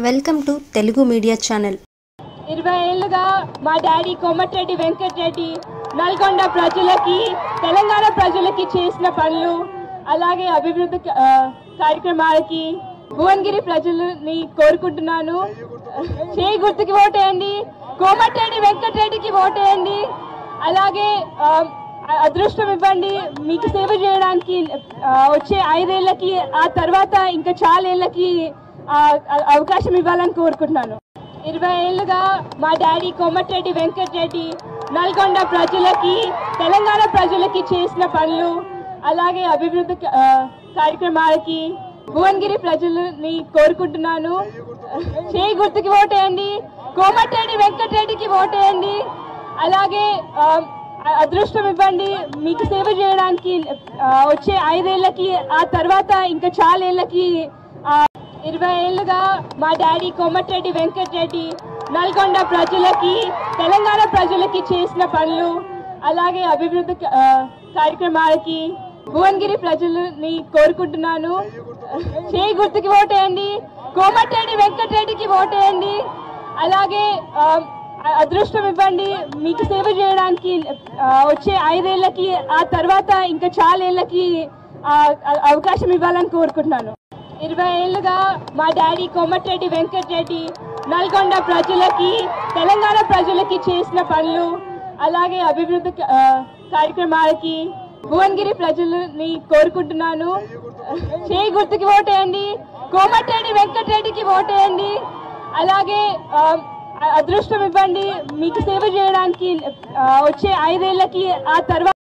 welcome to Telugu media channel ఇరవై ఏళ్ళుగా మా డాడీ కోమటిరెడ్డి వెంకటరెడ్డి నల్గొండ ప్రజలకి తెలంగాణ ప్రజలకి చేసిన పనులు అలాగే అభివృద్ధి ఆ, కార్యక్రమాలకి భువనగిరి ప్రజలని కోరుకుంటున్నాను చేయి గుర్తుకి ఓటేయండి కోమటిరెడ్డి వెంకటరెడ్డికి ఓటేయండి అలాగే ఆ, అదృష్టం ఇవ్వండి మీకు సేవ చేయడానికి ఆ, వచ్చే ఐదేళ్లకి ఆ తర్వాత ఇంకా చాలా ఏళ్ళకి ఆ, ఆ- అవకాశం ఇవ్వాలని కోరుకుంటున్నాను ఇరవై ఏళ్ళుగా మా డాడీ కోమటిరెడ్డి వెంకటరెడ్డి నల్గొండ ప్రజలకి తెలంగాణ ప్రజలకి చేసిన పనులు అలాగే అభివృద్ధి ఆ, కార్యక్రమాలకి భువనగిరి ప్రజలని కోరుకుంటున్నాను చేయి గుర్తుకి ఓటేయండి కోమటిరెడ్డి వెంకటరెడ్డికి ఓటేయండి అలాగే ఆ, అదృష్టం ఇవ్వండి మీకు సేవ చేయడానికి ఆ, వచ్చే ఐదేళ్లకి ఆ తర్వాత ఇంకా చాలా ఏళ్ళకి ఆ, ఇరవై ఏళ్ళుగా మా డాడీ కోమటిరెడ్డి వెంకటరెడ్డి నల్గొండ ప్రజలకి తెలంగాణ ప్రజలకి చేసిన పనులు అలాగే అభివృద్ధి ఆ, కార్యక్రమాలకి భువనగిరి ప్రజలని కోరుకుంటున్నాను చేయి గుర్తుకి ఓటేయండి కోమటిరెడ్డి వెంకటరెడ్డికి ఓటేయండి అలాగే ఆ, అదృష్టం ఇవ్వండి మీకు సేవ చేయడానికి ఆ, వచ్చే ఐదేళ్లకి ఆ తర్వాత ఇంకా చాలా ఏళ్ళకి ఆ, ఆ- అవకాశం ఇవ్వాలని కోరుకుంటున్నాను ఇరవై ఏళ్ళుగా మా డాడీ కోమటిరెడ్డి వెంకటరెడ్డి నల్గొండ ప్రజలకి తెలంగాణ ప్రజలకి చేసిన పనులు అలాగే అభివృద్ధి ఆ, కార్యక్రమాలకి భువనగిరి ప్రజలని కోరుకుంటున్నాను చేయి గుర్తుకి ఓటేయండి కోమటిరెడ్డి వెంకటరెడ్డికి ఓటేయండి అలాగే ఆ, అదృష్టం ఇవ్వండి మీకు సేవ చేయడానికి ఆ, వచ్చే ఐదేళ్లకి ఆ తర్వాత